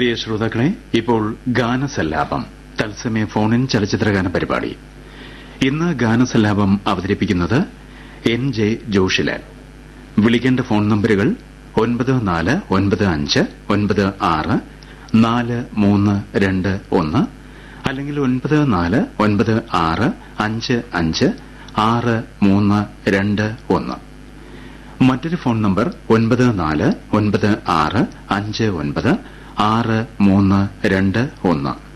പ്രിയ ശ്രോതാക്കളെ ഇപ്പോൾ ഗാനസല്ലാപം തത്സമയ ഫോണിൻ ചലച്ചിത്രഗാന പരിപാടി ഇന്ന് ഗാനസല്ലാപം അവതരിപ്പിക്കുന്നത് എൻ ജെ ജോഷിലാൽ വിളിക്കേണ്ട ഫോൺ നമ്പറുകൾ ഒൻപത് നാല് ഒൻപത് അഞ്ച് ഒൻപത് ആറ് നാല് മൂന്ന് രണ്ട് ഒന്ന് അല്ലെങ്കിൽ ഒൻപത് നാല് ഒൻപത് ആറ് അഞ്ച് അഞ്ച് ആറ് മൂന്ന് രണ്ട് ഒന്ന് മറ്റൊരു ഫോൺ നമ്പർ ഒൻപത് നാല് ഒൻപത് ആറ് അഞ്ച് ഒൻപത് ആറ് മൂന്ന് രണ്ട് ഒന്ന്